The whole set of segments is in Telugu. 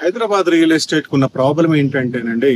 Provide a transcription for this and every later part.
హైదరాబాద్ రియల్ ఎస్టేట్ కున్న ప్రాబ్లం ఏంటంటేనండి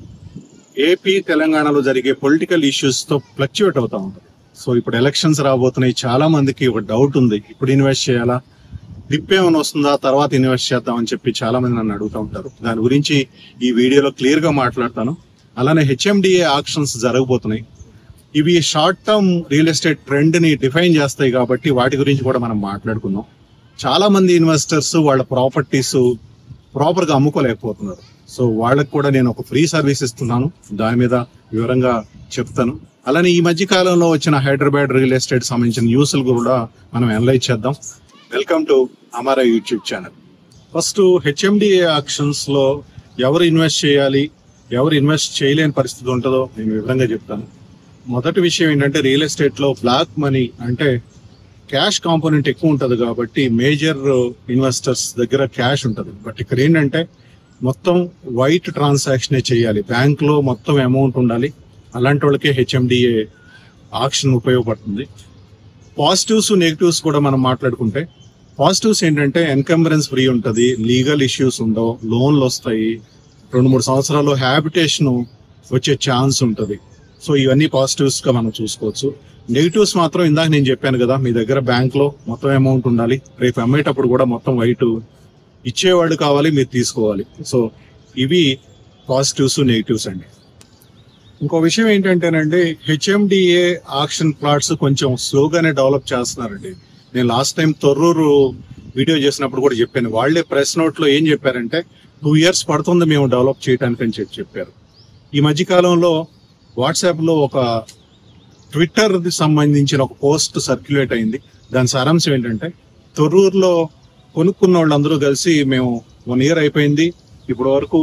ఏపీ తెలంగాణలో జరిగే పొలిటికల్ ఇష్యూస్ తో ఫ్లక్చువేట్ అవుతా ఉంటుంది సో ఇప్పుడు ఎలక్షన్స్ రాబోతున్నాయి చాలా మందికి ఒక డౌట్ ఉంది ఇప్పుడు ఇన్వెస్ట్ చేయాలా డిప్ ఏమైనా వస్తుందా తర్వాత ఇన్వెస్ట్ చేద్దాం అని చెప్పి చాలా మంది నన్ను అడుగుతూ ఉంటారు దాని గురించి ఈ వీడియోలో క్లియర్ గా మాట్లాడతాను అలానే హెచ్ఎండిఏ ఆక్షన్స్ జరగబోతున్నాయి ఇవి short term real estate trend ని డిఫైన్ చేస్తాయి కాబట్టి వాటి గురించి కూడా మనం మాట్లాడుకుందాం చాలా మంది ఇన్వెస్టర్స్ వాళ్ళ ప్రాపర్టీస్ ప్రాపర్ గా అమ్ముకోలేకపోతున్నారు సో వాళ్ళకి కూడా నేను ఒక ఫ్రీ సర్వీస్ ఇస్తున్నాను దాని మీద వివరంగా చెప్తాను అలానే ఈ మధ్య కాలంలో వచ్చిన హైదరాబాద్ రియల్ ఎస్టేట్ సంబంధించిన న్యూస్లు కూడా మనం అనలైజ్ చేద్దాం welcome to Amara YouTube channel first HMDA auctions లో ఎవరు ఇన్వెస్ట్ చేయాలి ఎవరు ఇన్వెస్ట్ చేయలేని పరిస్థితి ఉంటుందో నేను వివరంగా చెప్తాను మొదటి విషయం ఏంటంటే రియల్ ఎస్టేట్ లో బ్లాక్ మనీ అంటే క్యాష్ కాంపోనెంట్ ఎక్కువ ఉంటది కాబట్టి మేజర్ ఇన్వెస్టర్స్ దగ్గర క్యాష్ ఉంటది బట్ ఇక్కడ ఏంటంటే మొత్తం వైట్ ట్రాన్సాక్షన్ చేయాలి బ్యాంక్ లో మొత్తం అమౌంట్ ఉండాలి అలాంటి వాళ్ళకే హెచ్ఎండిఏ ఆక్షన్ ఉపయోగపడుతుంది పాజిటివ్స్ నెగిటివ్స్ కూడా మనం మాట్లాడుకుంటే పాజిటివ్స్ ఏంటంటే ఎన్కంబరెన్స్ ఫ్రీ ఉంటది లీగల్ ఇష్యూస్ ఉండవు లోన్లు వస్తాయి రెండు మూడు సంవత్సరాలు హ్యాబిటేషన్ వచ్చే ఛాన్స్ ఉంటది సో ఇవన్నీ పాజిటివ్స్ గా మనం చూసుకోవచ్చు నెగిటివ్స్ మాత్రం ఇందాక నేను చెప్పాను కదా మీ దగ్గర బ్యాంక్ లో మొత్తం అమౌంట్ ఉండాలి రేపు అమ్మేటప్పుడు కూడా మొత్తం వైట్ ఇచ్చేవాడు కావాలి మీరు తీసుకోవాలి సో ఇవి పాజిటివ్స్ నెగిటివ్స్ అండి ఇంకో విషయం ఏంటంటేనండి హెచ్ఎండిఏ ఆక్షన్ ప్లాట్స్ కొంచెం స్లోగానే డెవలప్ చేస్తున్నారండి నేను లాస్ట్ టైం తొర్రూరు వీడియో చేసినప్పుడు కూడా చెప్పాను వాళ్ళే ప్రెస్ నోట్ లో ఏం చెప్పారంటే టూ ఇయర్స్ పడుతుంది మేము డెవలప్ చేయడానికి అని చెప్పి చెప్పారు ఈ మధ్య కాలంలో వాట్సాప్ లో ఒక ట్విట్టర్ కి సంబంధించిన ఒక పోస్ట్ సర్క్యులేట్ అయింది దాని సారాంశం ఏంటంటే తొర్రూరులో కొనుక్కున్న వాళ్ళందరూ కలిసి మేము వన్ ఇయర్ అయిపోయింది ఇప్పటి వరకు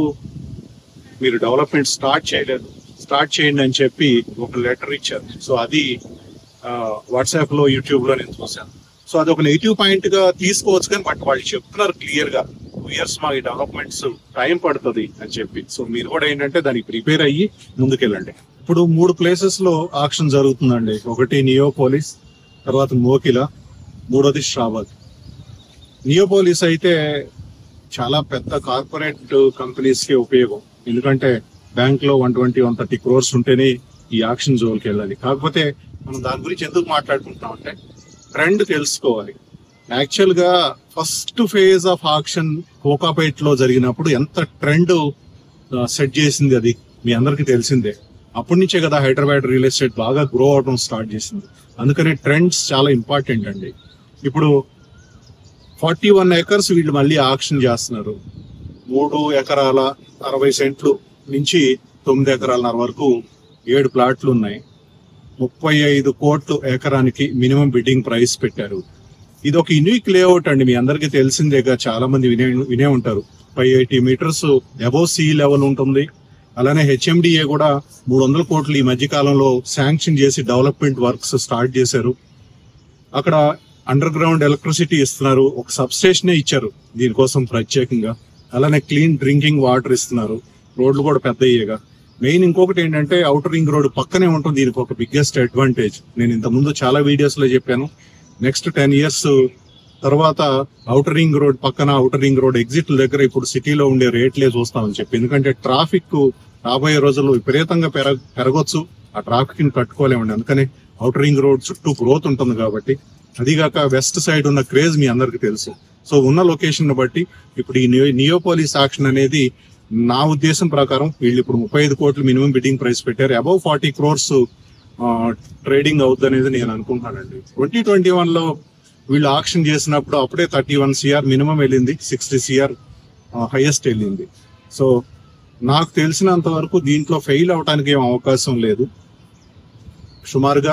మీరు డెవలప్మెంట్ స్టార్ట్ చేయలేదు స్టార్ట్ చేయండి అని చెప్పి ఒక లెటర్ ఇచ్చారు సో అది వాట్సాప్ లో యూట్యూబ్ లో నేను చూశాను సో అది ఒక నెగిటివ్ పాయింట్ గా తీసుకోవచ్చు కానీ బట్ వాళ్ళు చెప్తున్నారు క్లియర్ గా టూ ఇయర్స్ మా ఈ డెవలప్మెంట్స్ టైం పడుతుంది అని చెప్పి సో మీరు కూడా ఏంటంటే దానికి ప్రిపేర్ అయ్యి ముందుకెళ్ళండి ఇప్పుడు మూడు ప్లేసెస్ లో ఆక్షన్ జరుగుతుందండి ఒకటి నియోపోలిస్ తర్వాత మోకిల మూడోది శ్రాబాద్ నియోపోలిస్ అయితే చాలా పెద్ద కార్పొరేట్ కంపెనీస్ కి ఉపయోగం ఎందుకంటే బ్యాంక్ లో one twenty one thirty crores ఉంటేనే ఈ ఆక్షన్ జోన్కి వెళ్ళాలి కాకపోతే మనం దాని గురించి ఎందుకు మాట్లాడుకుంటున్నాం అంటే ట్రెండ్ తెలుసుకోవాలి యాక్చువల్ గా first phase of auction Kokapet లో జరిగినప్పుడు ఎంత ట్రెండ్ సెట్ చేసింది అది మీ అందరికి తెలిసిందే అప్పటి నుంచే కదా హైదరాబాద్ రియల్ ఎస్టేట్ బాగా గ్రో అవడం స్టార్ట్ చేసింది అందుకని ట్రెండ్స్ చాలా ఇంపార్టెంట్ అండి ఇప్పుడు ఫార్టీ వన్ ఎకర్స్ వీళ్ళు మళ్ళీ ఆక్షన్ చేస్తున్నారు మూడు ఎకరాల అరవై సెంట్లు నుంచి తొమ్మిది ఎకరాల వరకు ఏడు ప్లాట్లు ఉన్నాయి ముప్పై ఐదు కోట్లు ఎకరానికి మినిమం బిడ్డింగ్ ప్రైస్ పెట్టారు ఇది ఒక యూనిక్ లేఅవుట్ అండి మీ అందరికీ తెలిసిందేగా చాలా మంది వినే వినే ఉంటారు five eighty metres above sea level ఉంటుంది అలానే హెచ్ఎండిఏ కూడా మూడు వందల కోట్లు ఈ మధ్య కాలంలో శాంక్షన్ చేసి డెవలప్మెంట్ వర్క్స్ స్టార్ట్ చేశారు అక్కడ అండర్ గ్రౌండ్ ఎలక్ట్రిసిటీ ఇస్తున్నారు ఒక సబ్ స్టేషనే ఇచ్చారు దీనికోసం ప్రత్యేకంగా అలానే క్లీన్ డ్రింకింగ్ వాటర్ ఇస్తున్నారు రోడ్లు కూడా పెద్ద అయ్యేగా మెయిన్ ఇంకొకటి ఏంటంటే అవుటర్ రింగ్ రోడ్ పక్కనే ఉంటుంది దీనికి ఒక బిగ్గెస్ట్ అడ్వాంటేజ్ నేను ఇంత ముందు చాలా వీడియోస్ లో చెప్పాను నెక్స్ట్ టెన్ ఇయర్స్ తర్వాత అవుటర్ రింగ్ రోడ్ పక్కన అవుటర్ రింగ్ రోడ్ ఎగ్జిట్ దగ్గర ఇప్పుడు సిటీలో ఉండే రేట్లే చూస్తామని చెప్పి ఎందుకంటే ట్రాఫిక్ రాబోయే రోజుల్లో విపరీతంగా పెరగ పెరగొచ్చు ఆ ట్రాఫిక్ ని తట్టుకోలేమండి అందుకని అవుటర్ రింగ్ రోడ్ చుట్టూ గ్రోత్ ఉంటుంది కాబట్టి అదిగాక వెస్ట్ సైడ్ ఉన్న క్రేజ్ మీ అందరికి తెలుసు సో ఉన్న లొకేషన్ బట్టి ఇప్పుడు ఈ నియో- నియోపోలిస్ ఆక్షన్ అనేది నా ఉద్దేశం ప్రకారం వీళ్ళు ఇప్పుడు ముప్పై ఐదు కోట్లు మినిమం బిడ్డింగ్ ప్రైస్ పెట్టారు అబౌవ్ ఫార్టీ క్రోర్స్ ట్రేడింగ్ అవుతుంది అనేది నేను అనుకుంటున్నానండి ట్వంటీ ట్వంటీ వన్ లో వీళ్ళు ఆక్షన్ చేసినప్పుడు అప్పుడే థర్టీ వన్ సిఆర్ మినిమం వెళ్ళింది సిక్స్టీ సిఆర్ హైయెస్ట్ వెళ్ళింది సో నాకు తెలిసినంత వరకు దీంట్లో ఫెయిల్ అవడానికి ఏం అవకాశం లేదు సుమారుగా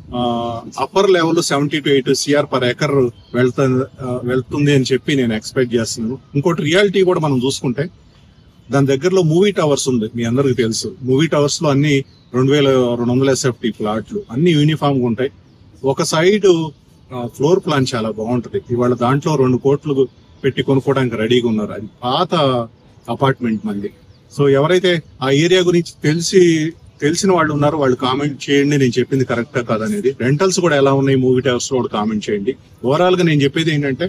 upper level seventy to eight CR per acre వెళ్తా ఆ, వెళ్తుంది అని చెప్పి నేను ఎక్స్పెక్ట్ చేస్తున్నాను ఇంకోటి రియాలిటీ కూడా మనం చూసుకుంటే దాని దగ్గరలో మూవీ టవర్స్ ఉంది మీ అందరికి తెలుసు మూవీ టవర్స్ లో అన్ని రెండు వేల రెండు వందల ఎస్ఎఫ్టీ ప్లాట్లు అన్ని యూనిఫామ్ గా ఉంటాయి ఒక సైడ్ ఫ్లోర్ ప్లాన్ చాలా బాగుంటది ఇవాళ దాంట్లో రెండు కోట్లు పెట్టి కొనుక్కోవడానికి రెడీగా ఉన్నారు అది పాత అపార్ట్మెంట్ మంది సో ఎవరైతే ఆ ఏరియా గురించి తెలిసి తెలిసిన వాళ్ళు ఉన్నారు వాళ్ళు కామెంట్ చేయండి నేను చెప్పింది కరెక్టా కాదనేది రెంటల్స్ కూడా ఎలా ఉన్నాయి మూవీ టవర్స్ లో కూడా కామెంట్ చేయండి ఓవరాల్ గా నేను చెప్పేది ఏంటంటే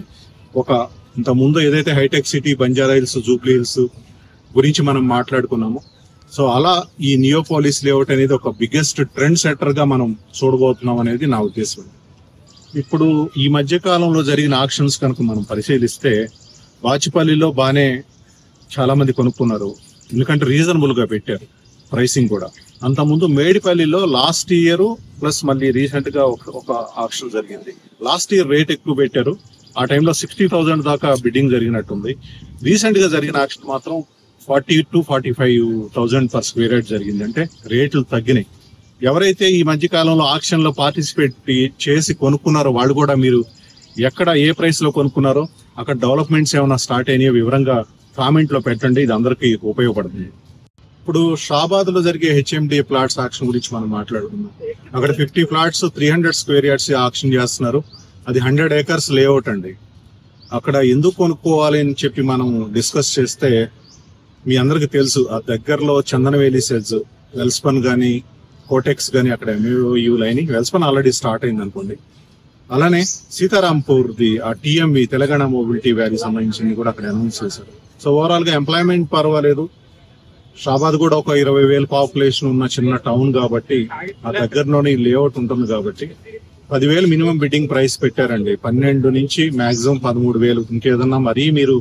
ఒక ఇంత ముందు ఏదైతే hitec city Banjara Hills Jubilee Hills గురించి మనం మాట్లాడుకున్నాము సో అలా ఈ నియోపాలిస్ లేఅవుట్ అనేది ఒక బిగ్గెస్ట్ ట్రెండ్ సెటర్ గా మనం చూడబోతున్నాం అనేది నా ఉద్దేశం ఇప్పుడు ఈ మధ్య కాలంలో జరిగిన ఆక్షన్స్ కనుక మనం పరిశీలిస్తే వాచిపల్లిలో బాగానే చాలా మంది కొనుక్కున్నారు ఎందుకంటే రీజనబుల్ గా పెట్టారు ప్రైసింగ్ కూడా అంత ముందు మేడిపల్లిలో లాస్ట్ ఇయర్ ప్లస్ మళ్ళీ రీసెంట్ గా ఒక ఒక ఆక్షన్ జరిగింది లాస్ట్ ఇయర్ రేట్ ఎక్కువ పెట్టారు ఆ టైంలో సిక్స్టీ థౌసండ్ దాకా బిడ్డింగ్ జరిగినట్టుంది రీసెంట్ గా జరిగిన ఆక్షన్ మాత్రం forty to forty five thousand per square yard జరిగింది అంటే రేట్లు తగ్గినాయి ఎవరైతే ఈ మధ్య కాలంలో ఆక్షన్ లో పార్టిసిపేట్ చేసి కొనుక్కున్నారో వాళ్ళు కూడా మీరు ఎక్కడ ఏ ప్రైస్ లో కొనుక్కున్నారో అక్కడ డెవలప్మెంట్స్ ఏమైనా స్టార్ట్ అయినాయో వివరంగా కామెంట్ లో పెట్టండి ఇది అందరికీ ఉపయోగపడుతుంది ఇప్పుడు షాబాద్ లో జరిగే హెచ్ఎండి ప్లాట్స్ ఆక్షన్ గురించి మనం మాట్లాడుకుందాం అక్కడ fifty flats three hundred square yards auction చేస్తున్నారు అది హండ్రెడ్ ఏకర్స్ లేఅవుట్ అండి అక్కడ ఎందుకు కొనుక్కోవాలి అని చెప్పి మనం డిస్కస్ చేస్తే మీ అందరికి తెలుసు ఆ దగ్గరలో చందనవేలి సెల్స్ వెల్స్పన్ గానీ కోటెక్స్ గానీ అక్కడ ఎంయూ లైన్ వెల్స్పన్ ఆల్రెడీ స్టార్ట్ అయింది అనుకోండి అలానే సీతారాంపూర్ ది ఆ టిఎంవి తెలంగాణ మొబిలిటీ వ్యాలీ సంబంధించింది కూడా అక్కడ అనౌన్స్ చేశారు సో ఓవరాల్ గా ఎంప్లాయ్మెంట్ పర్వాలేదు షాబాద్ కూడా ఒక ఇరవై వేల పాపులేషన్ ఉన్న చిన్న టౌన్ కాబట్టి ఆ దగ్గరలోనే లేఅవుట్ ఉంటుంది కాబట్టి పదివేలు మినిమం బిడ్డింగ్ ప్రైస్ పెట్టారండి పన్నెండు నుంచి మాక్సిమం పదమూడు వేలు ఇంకేదన్నా మరీ మీరు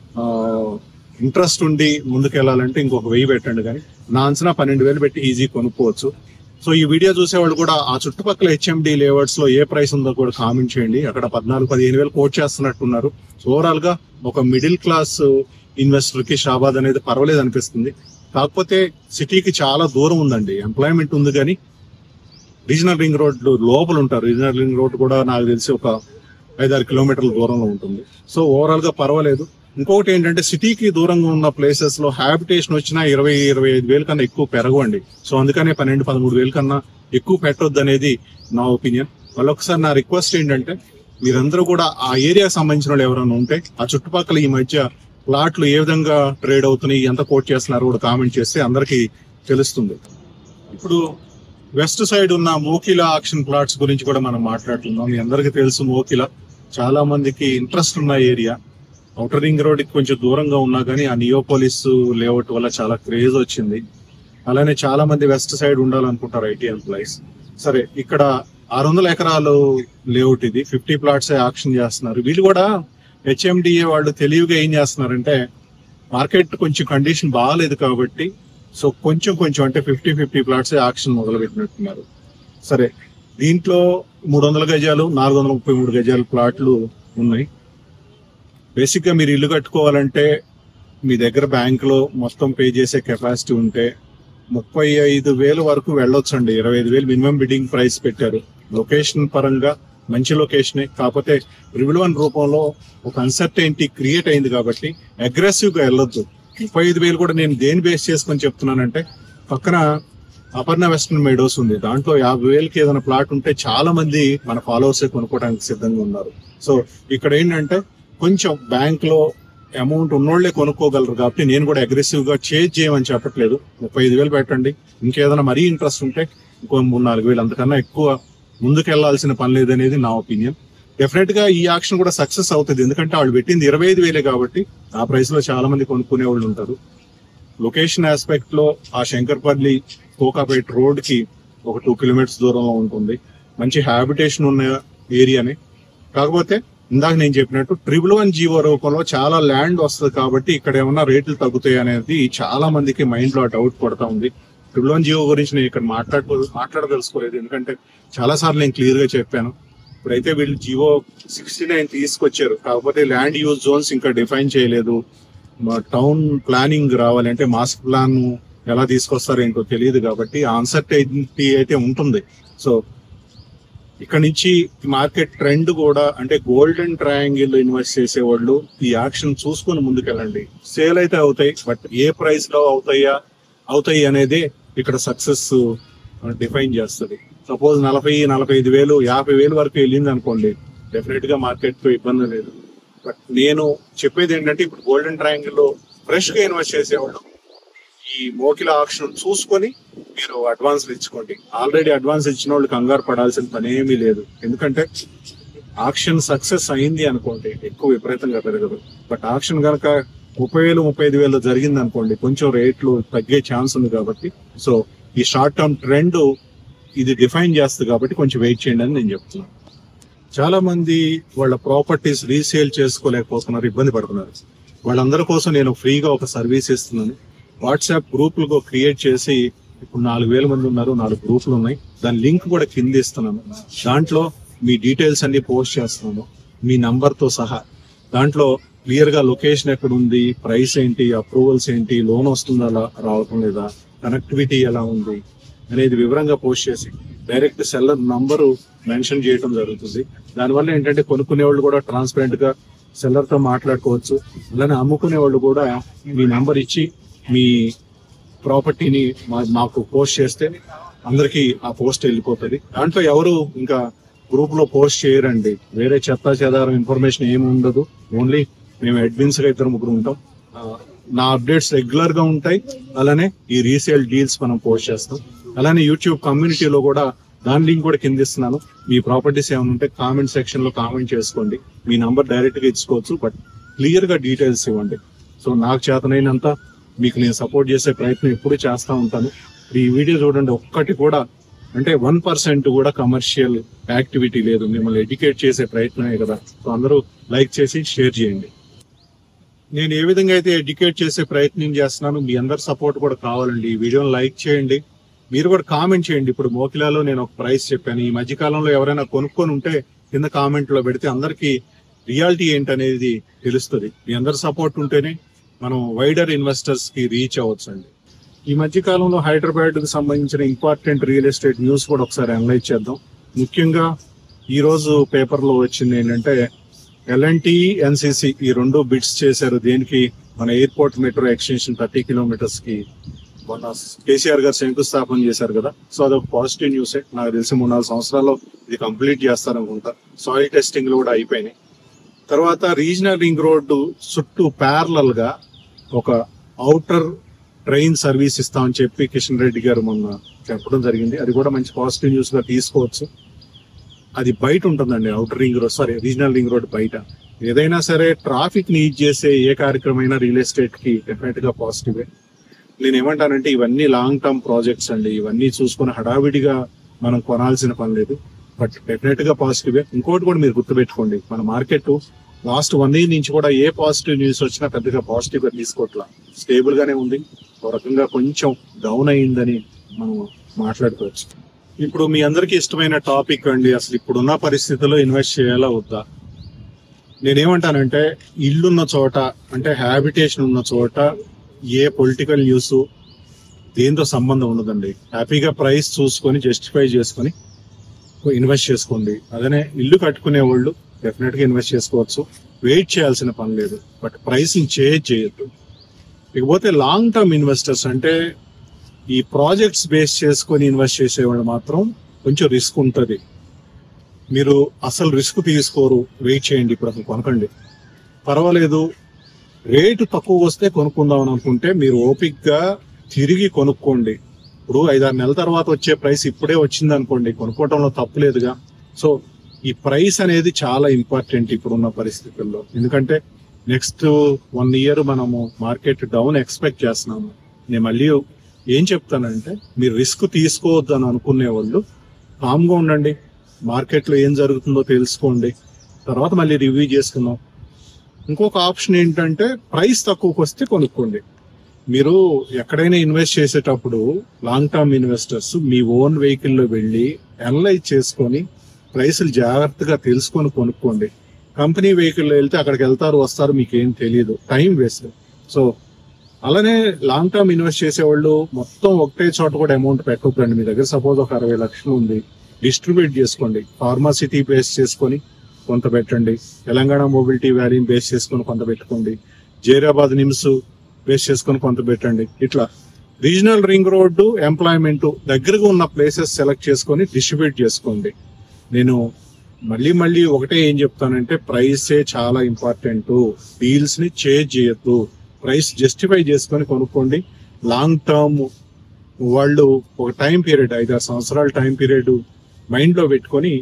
ఇంట్రెస్ట్ ఉండి ముందుకెళ్లాలంటే ఇంకొక వెయ్యి పెట్టండి కానీ నా అంచనా పన్నెండు వేలు పెట్టి ఈజీ కొనుక్కోవచ్చు సో ఈ వీడియో చూసేవాళ్ళు కూడా ఆ చుట్టుపక్కల హెచ్ఎండి లేఅవుట్స్ లో ఏ ప్రైస్ ఉందో కూడా కామెంట్ చేయండి అక్కడ పద్నాలుగు పదిహేను వేలు కోట్ చేస్తున్నట్టున్నారు ఓవరాల్ గా ఒక మిడిల్ క్లాస్ ఇన్వెస్టర్ కి షాబాద్ అనేది పర్వాలేదు అనిపిస్తుంది కాకపోతే సిటీకి చాలా దూరం ఉందండి ఎంప్లాయ్మెంట్ ఉంది కానీ రీజనల్ రింగ్ రోడ్ లోపల ఉంటారు రీజనల్ రింగ్ రోడ్ కూడా నాకు తెలిసి ఒక ఐదారు కిలోమీటర్ల దూరంలో ఉంటుంది సో ఓవరాల్ గా పర్వాలేదు ఇంకొకటి ఏంటంటే సిటీకి దూరంగా ఉన్న ప్లేసెస్ లో హ్యాబిటేషన్ వచ్చినా ఇరవై ఇరవై ఐదు వేల కన్నా ఎక్కువ పెరగవండి సో అందుకనే పన్నెండు పదమూడు వేల కన్నా ఎక్కువ పెట్టొద్దు అనేది నా ఒపీనియన్ మళ్ళొకసారి నా రిక్వెస్ట్ ఏంటంటే మీరందరూ కూడా ఆ ఏరియా సంబంధించిన వాళ్ళు ఎవరైనా ఉంటే ఆ చుట్టుపక్కల ఈ మధ్య ప్లాట్లు ఏ విధంగా ట్రేడ్ అవుతున్నాయి ఎంత కోట్ చేస్తున్నారు కూడా కామెంట్ చేస్తే అందరికీ తెలుస్తుంది ఇప్పుడు వెస్ట్ సైడ్ ఉన్న మోకిల ఆక్షన్ ప్లాట్స్ గురించి కూడా మనం మాట్లాడుతున్నాం మీ అందరికీ తెలుసు మోకిల చాలా మందికి ఇంట్రెస్ట్ ఉన్న ఏరియా అవుటర్ రింగ్ రోడ్ కి కొంచెం దూరంగా ఉన్నా కానీ ఆ నియోపోలిస్ లేఅవుట్ వల్ల చాలా క్రేజ్ వచ్చింది అలానే చాలా మంది వెస్ట్ సైడ్ ఉండాలనుకుంటారు ఐటీ ఎంప్లాయీస్ సరే ఇక్కడ ఆరు వందల ఎకరాలు లేఅవుట్ ఇది ఫిఫ్టీ ప్లాట్స్ ఆక్షన్ చేస్తున్నారు వీళ్ళు కూడా హెచ్ఎండిఏ వాళ్ళు తెలివిగా ఏం చేస్తున్నారంటే మార్కెట్ కొంచెం కండిషన్ బాగాలేదు కాబట్టి సో కొంచెం కొంచెం అంటే ఫిఫ్టీ ఫిఫ్టీ ప్లాట్స్ ఆక్షన్ మొదలు పెట్టినట్టున్నారు సరే దీంట్లో మూడు వందల గజాలు నాలుగు వందల ముప్పై మూడు గజాల ప్లాట్లు ఉన్నాయి బేసిక్ గా మీరు ఇల్లు కట్టుకోవాలంటే మీ దగ్గర బ్యాంక్ లో మొత్తం పే చేసే కెపాసిటీ ఉంటే ముప్పై ఐదు వేల వరకు వెళ్ళొచ్చండి ఇరవై ఐదు వేలు మినిమం బిడ్డింగ్ ప్రైస్ పెట్టారు లొకేషన్ పరంగా మంచి లొకేషనే కాకపోతే రివిల్వన్ రూపంలో ఒక అన్సర్టైనిటీ క్రియేట్ అయింది కాబట్టి అగ్రెసివ్ గా వెళ్ళొద్దు ముప్పై ఐదు వేలు కూడా నేను దేని బేస్ చేసుకొని చెప్తున్నానంటే పక్కన అపర్ణ వెస్టర్న్ మేడోస్ ఉంది దాంట్లో యాభై వేలకి ఏదైనా ప్లాట్ ఉంటే చాలా మంది మన ఫాలోవర్స్ కొనుక్కోవడానికి సిద్ధంగా ఉన్నారు సో ఇక్కడ ఏంటంటే కొంచెం బ్యాంక్ లో అమౌంట్ ఉన్నోళ్లే కొనుక్కోగలరు కాబట్టి నేను కూడా అగ్రెసివ్ గా చేజ్ చేయమని చెప్పట్లేదు ముప్పై ఐదు వేలు పెట్టండి ఇంకేదైనా మరీ ఇంట్రెస్ట్ ఉంటే ఇంకో మూడు నాలుగు వేలు అంతకన్నా ఎక్కువ ముందుకెళ్లాల్సిన పని లేదనేది నా ఒపీనియన్ డెఫినెట్ గా ఈ ఆక్షన్ కూడా సక్సెస్ అవుతుంది ఎందుకంటే వాళ్ళు పెట్టింది ఇరవై ఐదు వేలే కాబట్టి ఆ ప్రైస్ లో చాలా మంది కొనుక్కునే వాళ్ళు ఉంటారు లొకేషన్ ఆస్పెక్ట్ లో ఆ శంకర్పల్లి కోకాపేట్ రోడ్ కి ఒక టూ కిలోమీటర్స్ దూరంలో ఉంటుంది మంచి హ్యాబిటేషన్ ఉన్న ఏరియానే కాకపోతే ఇందాక నేను చెప్పినట్టు ట్రిపుల్ వన్ జీవో రూపంలో చాలా ల్యాండ్ వస్తుంది కాబట్టి ఇక్కడ ఏమన్నా రేట్లు తగ్గుతాయి అనేది చాలా మందికి మైండ్ లో డౌట్ పడతా ఉంది ట్రిపుల్ వన్ జీవో గురించి నేను ఇక్కడ మాట్లాడుకో మాట్లాడదలుచుకోలేదు ఎందుకంటే చాలా సార్లు నేను క్లియర్ గా చెప్పాను ఇప్పుడైతే వీళ్ళు జియో సిక్స్టీ నైన్ తీసుకొచ్చారు కాకపోతే ల్యాండ్ యూజ్ జోన్స్ ఇంకా డిఫైన్ చేయలేదు టౌన్ ప్లానింగ్ రావాలి అంటే మాస్క్ ప్లాన్ ఎలా తీసుకొస్తారో ఏంటో తెలియదు కాబట్టి అన్సర్టైనిటీ అయితే ఉంటుంది సో ఇక్కడ నుంచి మార్కెట్ ట్రెండ్ కూడా అంటే గోల్డెన్ ట్రయాంగిల్ ఇన్వెస్ట్ చేసే వాళ్ళు ఈ యాక్షన్ చూసుకొని ముందుకెళ్ళండి సేల్ అయితే అవుతాయి బట్ ఏ ప్రైస్ లో అవుతాయా అవుతాయి అనేది ఇక్కడ సక్సెస్ డిఫైన్ చేస్తుంది సపోజ్ నలభై నలభై ఐదు వేలు యాభై వేలు వరకు వెళ్ళింది అనుకోండి డెఫినెట్ గా మార్కెట్ తో ఇబ్బంది లేదు బట్ నేను చెప్పేది ఏంటంటే ఇప్పుడు గోల్డెన్ ట్రయాంగిల్ లో ఫ్రెష్ గా ఇన్వెస్ట్ చేసేవాళ్ళు ఈ మోకిల ఆప్షన్ చూసుకొని మీరు అడ్వాన్స్ ఇచ్చుకోండి ఆల్రెడీ అడ్వాన్స్ ఇచ్చిన వాళ్ళు కంగారు పడాల్సిన పని ఏమీ లేదు ఎందుకంటే ఆక్షన్ సక్సెస్ అయింది అనుకోండి ఎక్కువ విపరీతంగా పెరగదు బట్ ఆక్షన్ కనుక ముప్పై వేలు ముప్పై ఐదు వేలు జరిగింది అనుకోండి కొంచెం రేట్లు తగ్గే ఛాన్స్ ఉంది కాబట్టి సో ఈ షార్ట్ టర్మ్ ట్రెండ్ ఇది డిఫైన్ చేస్తుంది కాబట్టి కొంచెం వెయిట్ చేయండి అని నేను చెప్తున్నాను చాలా మంది వాళ్ళ ప్రాపర్టీస్ రీసేల్ చేసుకోలేకపోతున్నారు ఇబ్బంది పడుతున్నారు వాళ్ళందరి కోసం నేను ఫ్రీగా ఒక సర్వీస్ ఇస్తున్నాను వాట్సాప్ గ్రూపులు క్రియేట్ చేసి ఇప్పుడు నాలుగు వేల మంది ఉన్నారు నాలుగు గ్రూపులు ఉన్నాయి దాని లింక్ కూడా కింద ఇస్తున్నాను దాంట్లో మీ డీటెయిల్స్ అన్ని పోస్ట్ చేస్తున్నాను మీ నంబర్ తో సహా దాంట్లో క్లియర్ గా లొకేషన్ ఎక్కడ ఉంది ప్రైస్ ఏంటి అప్రూవల్స్ ఏంటి లోన్ వస్తుందా లా- రావటం లేదా కనెక్టివిటీ ఎలా ఉంది అనేది వివరంగా పోస్ట్ చేసి డైరెక్ట్ సెల్లర్ నంబరు మెన్షన్ చేయడం జరుగుతుంది దానివల్ల ఏంటంటే కొనుక్కునే వాళ్ళు కూడా ట్రాన్స్పరెంట్ గా సెల్లర్ తో మాట్లాడుకోవచ్చు అలానే అమ్ముకునే వాళ్ళు కూడా మీ నంబర్ ఇచ్చి మీ ప్రాపర్టీని మా- మాకు పోస్ట్ చేస్తే అందరికి ఆ పోస్ట్ వెళ్ళిపోతుంది దాంట్లో ఎవరు ఇంకా గ్రూప్ లో పోస్ట్ చేయరండి వేరే చెత్త చెదారం ఇన్ఫర్మేషన్ ఏమి ఉండదు ఓన్లీ మేము అడ్మిన్స్ గా ఇద్దరు ముగ్గురు ఉంటాం ఆ, నా అప్డేట్స్ రెగ్యులర్ గా ఉంటాయి అలానే ఈ రీసేల్ డీల్స్ మనం పోస్ట్ చేస్తాం అలానే యూట్యూబ్ కమ్యూనిటీలో కూడా దాని లింక్ కూడా కింద ఇస్తున్నాను మీ ప్రాపర్టీస్ ఏమైనా ఉంటే కామెంట్ సెక్షన్ లో కామెంట్ చేసుకోండి మీ నంబర్ డైరెక్ట్ గా ఇచ్చుకోవచ్చు బట్ క్లియర్ గా డీటెయిల్స్ ఇవ్వండి సో నాకు చేతనైనంత మీకు నేను సపోర్ట్ చేసే ప్రయత్నం ఎప్పుడు చేస్తా ఉంటాను ఈ వీడియో చూడండి ఒక్కటి కూడా అంటే వన్ పర్సెంట్ కూడా కమర్షియల్ యాక్టివిటీ లేదు మిమ్మల్ని ఎడ్యుకేట్ చేసే ప్రయత్నమే కదా సో అందరూ లైక్ చేసి షేర్ చేయండి నేను ఏ విధంగా అయితే ఎడ్యుకేట్ చేసే ప్రయత్నం చేస్తున్నాను మీ అందరి సపోర్ట్ కూడా కావాలండి ఈ వీడియోని లైక్ చేయండి మీరు కూడా కామెంట్ చేయండి ఇప్పుడు మోకిలాలో నేను ఒక ప్రైస్ చెప్పాను ఈ మధ్య కాలంలో ఎవరైనా కొనుక్కొని ఉంటే కింద కామెంట్ లో పెడితే అందరికి రియాలిటీ ఏంటనేది తెలుస్తుంది మీ అందరి సపోర్ట్ ఉంటేనే మనం వైడర్ ఇన్వెస్టర్స్ కి రీచ్ అవ్వచ్చు అండి ఈ మధ్య కాలంలో హైదరాబాద్ కు సంబంధించిన ఇంపార్టెంట్ రియల్ ఎస్టేట్ న్యూస్ కూడా ఒకసారి అనలైజ్ చేద్దాం ముఖ్యంగా ఈ రోజు పేపర్ లో వచ్చింది ఏంటంటే ఎల్ఎన్టీ ఎన్సిసి ఈ రెండు బిడ్స్ చేశారు దేనికి మన airport metro extension thirty kilometres కి మొన్న కేసీఆర్ గారు శంకుస్థాపన చేశారు కదా సో అదొక పాజిటివ్ న్యూసే నాకు తెలిసి మూడు నాలుగు సంవత్సరాల్లో ఇది కంప్లీట్ చేస్తారనుకుంటా సాయిల్ టెస్టింగ్ కూడా అయిపోయినాయి తర్వాత రీజనల్ రింగ్ రోడ్డు చుట్టూ ప్యారలల్ గా ఒక అవుటర్ ట్రైన్ సర్వీస్ ఇస్తామని చెప్పి కిషన్ రెడ్డి గారు మొన్న చెప్పడం జరిగింది అది కూడా మంచి పాజిటివ్ న్యూస్ గా తీసుకోవచ్చు అది బయట ఉంటుందండి outer ring road sorry regional ring road బయట ఏదైనా సరే ట్రాఫిక్ ని ఈజ్ చేసే ఏ కార్యక్రమం అయినా రియల్ ఎస్టేట్ కి డెఫినెట్ గా పాజిటివ్ నేను ఏమంటానంటే ఇవన్నీ లాంగ్ టర్మ్ ప్రాజెక్ట్స్ అండి ఇవన్నీ చూసుకుని హడావిడిగా మనం కొనాల్సిన పని లేదు బట్ డెఫినెట్ గా పాజిటివ్ ఇంకోటి కూడా మీరు గుర్తుపెట్టుకోండి మన మార్కెట్ లాస్ట్ వన్ ఇయర్ నుంచి కూడా ఏ పాజిటివ్ న్యూస్ వచ్చినా పెద్దగా పాజిటివ్ గా తీసుకోవట్లా స్టేబుల్ గానే ఉంది ఒక రకంగా కొంచెం డౌన్ అయిందని మనం మాట్లాడుకోవచ్చు ఇప్పుడు మీ అందరికీ ఇష్టమైన టాపిక్ అండి అసలు ఇప్పుడున్న పరిస్థితుల్లో ఇన్వెస్ట్ చేయాలా వద్దా నేనేమంటానంటే ఇల్లున్న చోట అంటే హ్యాబిటేషన్ ఉన్న చోట ఏ పొలిటికల్ న్యూస్ దేంతో సంబంధం ఉండదండి హ్యాపీగా ప్రైస్ చూసుకొని జస్టిఫై చేసుకొని ఇన్వెస్ట్ చేసుకోండి అదనే ఇల్లు కట్టుకునే వాళ్ళు డెఫినెట్ గా ఇన్వెస్ట్ చేసుకోవచ్చు వెయిట్ చేయాల్సిన పని లేదు బట్ ప్రైసింగ్ చేంజ్ చేయొద్దు ఇకపోతే లాంగ్ టర్మ్ ఇన్వెస్టర్స్ అంటే ఈ ప్రాజెక్ట్స్ బేస్ చేసుకొని ఇన్వెస్ట్ చేసేవాళ్ళు మాత్రం కొంచెం రిస్క్ ఉంటుంది మీరు అసలు రిస్క్ తీసుకోరు వెయిట్ చేయండి ఇప్పుడు అసలు కొనకండి పర్వాలేదు రేటు తక్కువ వస్తే కొనుక్కుందాం అని అనుకుంటే మీరు ఓపిక్ గా తిరిగి కొనుక్కోండి ఇప్పుడు ఐదారు నెలల తర్వాత వచ్చే ప్రైస్ ఇప్పుడే వచ్చింది అనుకోండి కొనుక్కోవటంలో తప్పు లేదుగా సో ఈ ప్రైస్ అనేది చాలా ఇంపార్టెంట్ ఇప్పుడున్న పరిస్థితుల్లో ఎందుకంటే నెక్స్ట్ వన్ ఇయర్ మనము మార్కెట్ డౌన్ ఎక్స్పెక్ట్ చేస్తున్నాము నేను మళ్ళీ ఏం చెప్తానంటే మీరు రిస్క్ తీసుకోవద్దు అని అనుకునే వాళ్ళు కామ్గా ఉండండి మార్కెట్ లో ఏం జరుగుతుందో తెలుసుకోండి తర్వాత మళ్ళీ రివ్యూ చేసుకుందాం ఇంకొక ఆప్షన్ ఏంటంటే ప్రైస్ తక్కువకి వస్తే కొనుక్కోండి మీరు ఎక్కడైనా ఇన్వెస్ట్ చేసేటప్పుడు లాంగ్ టర్మ్ ఇన్వెస్టర్స్ మీ ఓన్ వెహికల్ లో వెళ్ళి అనలైజ్ చేసుకొని ప్రైసులు జాగ్రత్తగా తెలుసుకొని కొనుక్కోండి కంపెనీ వెహికల్ లో వెళ్తే అక్కడికి వెళ్తారు వస్తారు మీకు ఏం తెలియదు టైం వేస్ట్ సో అలానే లాంగ్ టర్మ్ ఇన్వెస్ట్ చేసేవాళ్ళు మొత్తం ఒకటే చోట కూడా అమౌంట్ పెట్టొద్దండి మీ దగ్గర సపోజ్ ఒక అరవై లక్షలు ఉంది డిస్ట్రిబ్యూట్ చేసుకోండి ఫార్మాసిటీ బేస్ చేసుకొని కొంత పెట్టండి తెలంగాణ మొబిలిటీ వ్యాలీని బేస్ చేసుకొని కొంత పెట్టుకోండి జైరాబాద్ నిమ్స్ బేస్ చేసుకొని కొంత పెట్టండి ఇట్లా రీజనల్ రింగ్ రోడ్డు ఎంప్లాయ్మెంట్ దగ్గరగా ఉన్న ప్లేసెస్ సెలెక్ట్ చేసుకొని డిస్ట్రిబ్యూట్ చేసుకోండి నేను మళ్ళీ మళ్ళీ ఒకటే ఏం చెప్తానంటే ప్రైసే చాలా ఇంపార్టెంట్ డీల్స్ ని చేంజ్ చేయొద్దు ప్రైస్ జస్టిఫై చేసుకొని కొనుక్కోండి లాంగ్ టర్మ్ వాళ్ళు ఒక టైం పీరియడ్ ఐదారు సంవత్సరాల టైం పీరియడ్ మైండ్ లో పెట్టుకొని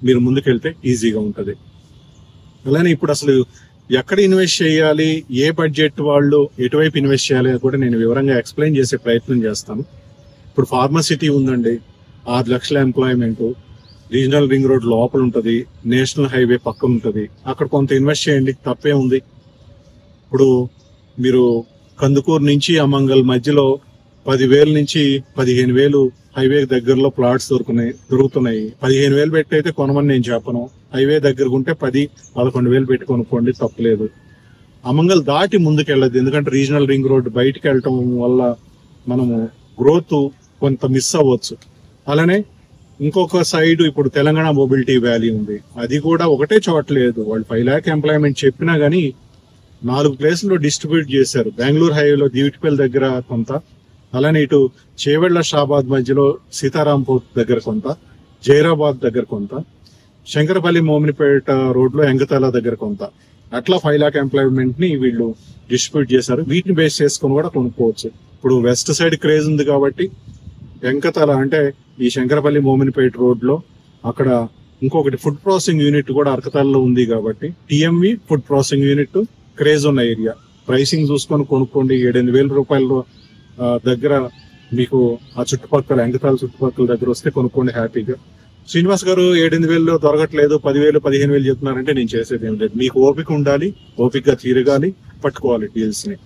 మీరు ముందుకెళ్తే ఈజీగా ఉంటుంది అలానే ఇప్పుడు అసలు ఎక్కడ ఇన్వెస్ట్ చేయాలి ఏ బడ్జెట్ వాళ్ళు ఎటువైపు ఇన్వెస్ట్ చేయాలి అని కూడా నేను వివరంగా ఎక్స్ప్లెయిన్ చేసే ప్రయత్నం చేస్తాను ఇప్పుడు ఫార్మసిటీ ఉందండి ఆరు లక్షల ఎంప్లాయ్మెంట్ రీజనల్ రింగ్ రోడ్ లోపల ఉంటది నేషనల్ హైవే పక్కన ఉంటది అక్కడ కొంత ఇన్వెస్ట్ చేయండి తప్పే ఉంది ఇప్పుడు మీరు కందుకూరు నుంచి అమంగల్ మధ్యలో పదివేల నుంచి పదిహేను వేలు హైవే దగ్గరలో ప్లాట్స్ దొరుకున్నాయి దొరుకుతున్నాయి పదిహేను వేలు పెట్టి అయితే కొనమని నేను చెప్పను హైవే దగ్గరకు ఉంటే పది పదకొండు వేలు పెట్టి కొనుక్కోండి తప్పలేదు అమంగల్ దాటి ముందుకెళ్ళదు ఎందుకంటే రీజనల్ రింగ్ రోడ్ బయటికి వెళ్ళటం వల్ల మనము గ్రోత్ కొంత మిస్ అవ్వచ్చు అలానే ఇంకొక సైడ్ ఇప్పుడు తెలంగాణ మొబిలిటీ వ్యాలీ ఉంది అది కూడా ఒకటే చోట లేదు వాళ్ళు ఫైవ్ ల్యాక్ ఎంప్లాయ్మెంట్ చెప్పినా గానీ నాలుగు ప్లేసుల్లో డిస్ట్రిబ్యూట్ చేశారు బెంగళూరు హైవేలో దీవిటిపల్లి దగ్గర కొంత అలానే ఇటు చేవెళ్ల షాబాద్ మధ్యలో సీతారాంపూర్ దగ్గర కొంత జైరాబాద్ దగ్గర కొంత శంకరపల్లి మోమినిపేట రోడ్ లో ఎంగతాల దగ్గర కొంత అట్లా ఫైవ్ లాక్ ఎంప్లాయ్మెంట్ ని వీళ్ళు డిస్ట్రిబ్యూట్ చేశారు వీటిని బేస్ చేసుకొని కూడా కొనుక్కోవచ్చు ఇప్పుడు వెస్ట్ సైడ్ క్రేజ్ ఉంది కాబట్టి వెంకతల అంటే ఈ శంకరపల్లి మోమినిపేట రోడ్ లో అక్కడ ఇంకొకటి ఫుడ్ ప్రాసెసింగ్ యూనిట్ కూడా అరకతాల్లో ఉంది కాబట్టి TMV food processing unit craze ఉన్న ఏరియా ప్రైసింగ్ చూసుకొని కొనుక్కోండి ఏడెనిమిది వేల రూపాయల ఆ, దగ్గర మీకు ఆ చుట్టుపక్కల ఎంగతాల చుట్టుపక్కల దగ్గర వస్తే కొనుక్కోండి హ్యాపీగా శ్రీనివాస్ గారు ఏడెనిమిది వేలు దొరకట్లేదు పదివేలు పదిహేను వేలు చెప్తున్నారంటే నేను చేసేది ఏం లేదు మీకు ఓపిక ఉండాలి ఓపికగా తిరగాలి పట్టుకోవాలి డీల్స్ ని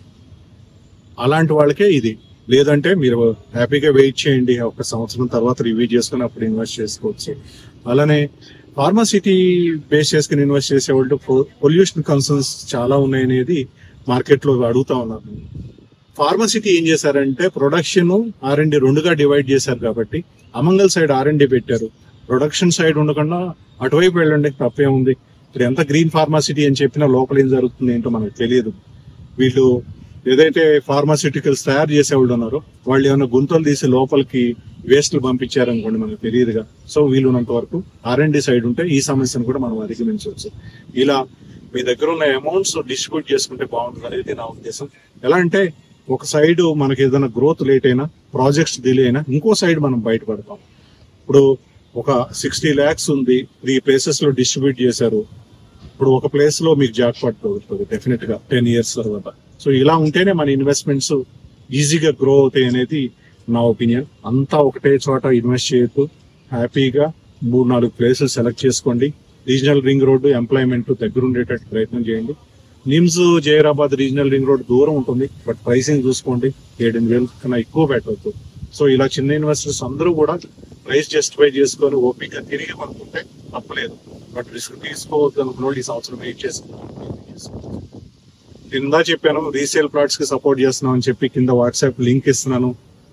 అలాంటి వాళ్ళకే ఇది లేదంటే మీరు హ్యాపీగా వెయిట్ చేయండి ఒక సంవత్సరం తర్వాత రివ్యూ చేసుకుని అప్పుడు ఇన్వెస్ట్ చేసుకోవచ్చు అలానే ఫార్మాసిటీ బేస్ చేసుకుని ఇన్వెస్ట్ చేసేవాళ్ళు పొల్యూషన్ కన్సర్న్స్ చాలా ఉన్నాయనేది మార్కెట్ లో అడుగుతా ఉన్నారు ఫార్మసిటీ ఏం చేశారంటే ప్రొడక్షన్ ఆర్ అండ్ రెండుగా డివైడ్ చేశారు కాబట్టి అమంగల్ సైడ్ ఆర్ అండ్ పెట్టారు ప్రొడక్షన్ సైడ్ ఉండకుండా అటువైపు వెళ్ళండి తప్పే ఉంది ఇప్పుడు ఎంత గ్రీన్ ఫార్మాసిటీ అని చెప్పినా లోపల ఏం జరుగుతుంది ఏంటో మనకు తెలియదు వీళ్ళు ఏదైతే ఫార్మాసిటికల్స్ తయారు చేసేవాళ్ళు ఉన్నారో వాళ్ళు ఏమైనా గుంతలు తీసి లోపలికి వేస్ట్లు పంపించారనుకోండి మనకు తెలియదుగా సో వీలున్నంత వరకు ఆర్ అండ్ సైడ్ ఉంటే ఈ సమస్యను కూడా మనం అధిగమించవచ్చు ఇలా మీ దగ్గర ఉన్న అమౌంట్స్ డిస్ట్రిబ్యూట్ చేసుకుంటే బాగుంటుంది అనేది నా ఉద్దేశం ఎలా అంటే ఒక సైడ్ మనకి ఏదైనా గ్రోత్ లేట్ అయినా ప్రాజెక్ట్స్ డిలే అయినా ఇంకో సైడ్ మనం బయటపడతాం ఇప్పుడు ఒక సిక్స్టీ ల్యాక్స్ ఉంది త్రీ ప్లేసెస్ లో డిస్ట్రిబ్యూట్ చేశారు ఇప్పుడు ఒక ప్లేస్ లో మీకు జాక్ పాట్ దొరుకుతుంది డెఫినెట్ గా టెన్ ఇయర్స్ తర్వాత సో ఇలా ఉంటేనే మన ఇన్వెస్ట్మెంట్స్ ఈజీగా గ్రో అవుతాయి అనేది నా ఒపీనియన్ అంతా ఒకటే చోట ఇన్వెస్ట్ చేయొద్దు హ్యాపీగా మూడు నాలుగు ప్లేసెస్ సెలెక్ట్ చేసుకోండి రీజనల్ రింగ్ రోడ్డు ఎంప్లాయ్మెంట్ దగ్గర ఉండేటట్టు ప్రయత్నం చేయండి NIMZ Zaheerabad regional ring road దూరం ఉంటుంది బట్ ప్రైసింగ్ చూసుకోండి ఏడెనిమిది వేల కన్నా ఎక్కువ పెట్టవద్దు సో ఇలా చిన్న ఇన్వెస్టర్స్ అందరూ కూడా ప్రైస్ జస్టిఫై చేసుకొని ఓపిక తిరిగి అనుకుంటే తప్పలేదు బట్ రిస్క్ తీసుకోవద్దు అనుకున్న వాళ్ళు ఈ సంవత్సరం వెయిట్ చేసుకున్నాను కింద చెప్పాను రీసేల్ ప్లాట్స్ కి సపోర్ట్ చేస్తున్నాం అని చెప్పి కింద వాట్సాప్ లింక్ ఇస్తున్నాను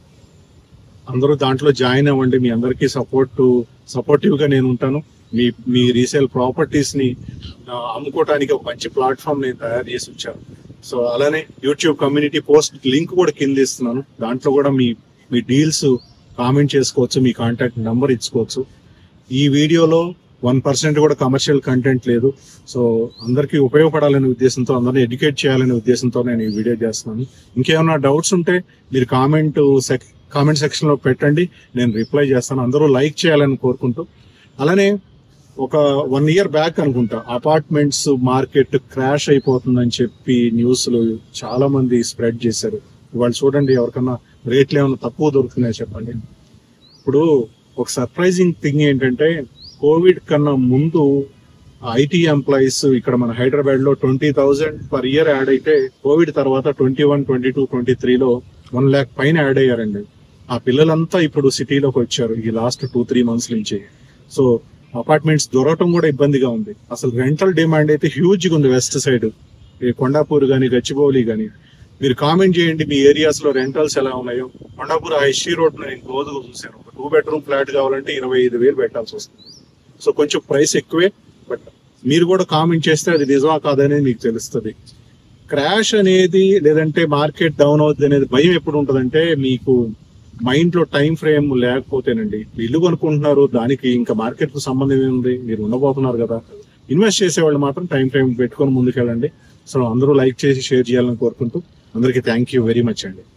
అందరూ దాంట్లో జాయిన్ అవ్వండి మీ అందరికీ సపోర్ట్ సపోర్టివ్ గా నేను ఉంటాను మీ మీ రీసేల్ ప్రాపర్టీస్ ని ఆ, అమ్ముకోవడానికి ఒక మంచి ప్లాట్ఫామ్ నేను తయారు చేసి వచ్చాను సో అలానే యూట్యూబ్ కమ్యూనిటీ పోస్ట్ లింక్ కూడా కింద ఇస్తున్నాను దాంట్లో కూడా మీ మీ డీల్స్ కామెంట్ చేసుకోవచ్చు మీ కాంటాక్ట్ నెంబర్ ఇచ్చుకోవచ్చు ఈ వీడియోలో వన్ పర్సెంట్ కూడా కమర్షియల్ కంటెంట్ లేదు సో అందరికీ ఉపయోగపడాలనే ఉద్దేశంతో అందరిని ఎడ్యుకేట్ చేయాలనే ఉద్దేశంతో నేను ఈ వీడియో చేస్తున్నాను ఇంకేమైనా డౌట్స్ ఉంటే మీరు కామెంట్ సెక్ కామెంట్ సెక్షన్ లో పెట్టండి నేను రిప్లై చేస్తాను అందరూ లైక్ చేయాలని కోరుకుంటూ అలానే ఒక వన్ ఇయర్ బ్యాక్ అనుకుంటా అపార్ట్మెంట్స్ మార్కెట్ క్రాష్ అయిపోతుందని చెప్పి న్యూస్ లో చాలా మంది స్ప్రెడ్ చేశారు వాళ్ళు చూడండి ఎవరికన్నా రేట్లు ఏమైనా తక్కువ దొరుకుతున్నాయో చెప్పండి ఇప్పుడు ఒక సర్ప్రైజింగ్ థింగ్ ఏంటంటే కోవిడ్ కన్నా ముందు ఐటీ ఎంప్లాయీస్ ఇక్కడ మన హైదరాబాద్ లో twenty thousand per year add అయితే కోవిడ్ తర్వాత twenty one twenty two twenty త్రీలో వన్ ల్యాక్ పైన యాడ్ అయ్యారండి ఆ పిల్లలంతా ఇప్పుడు సిటీలోకి వచ్చారు ఈ లాస్ట్ టూ త్రీ మంత్స్ నుంచి సో అపార్ట్మెంట్స్ దొరకటం కూడా ఇబ్బందిగా ఉంది అసలు రెంటల్ డిమాండ్ అయితే హ్యూజ్ గా ఉంది వెస్ట్ సైడ్ ఈ కొండాపూర్ గాని గచ్చిబౌలి గాని మీరు కామెంట్ చేయండి మీ ఏరియాస్ లో రెంటల్స్ ఎలా ఉన్నాయో కొండాపూర్ ఆ ఎస్సీ రోడ్ నేను రోజుగా చూశాను ఒక టూ బెడ్రూమ్ ఫ్లాట్ కావాలంటే ఇరవై ఐదు వేలు పెట్టాల్సి వస్తుంది సో కొంచెం ప్రైస్ ఎక్కువే బట్ మీరు కూడా కామెంట్ చేస్తే అది నిజమా కాదనేది మీకు తెలుస్తుంది క్రాష్ అనేది లేదంటే మార్కెట్ డౌన్ అవుతుంది అనేది భయం ఎప్పుడు ఉంటదంటే మీకు మైండ్ లో టైం ఫ్రేమ్ లేకపోతేనండి ఇల్లు కొనుక్కుంటున్నారు దానికి ఇంకా మార్కెట్ కు సంబంధం ఏముంది మీరు ఉండబోతున్నారు కదా ఇన్వెస్ట్ చేసే వాళ్ళు మాత్రం టైం ఫ్రేమ్ పెట్టుకొని ముందుకెళ్ళండి సో అందరూ లైక్ చేసి షేర్ చేయాలని కోరుకుంటూ అందరికీ థ్యాంక్ యూ వెరీ మచ్ అండి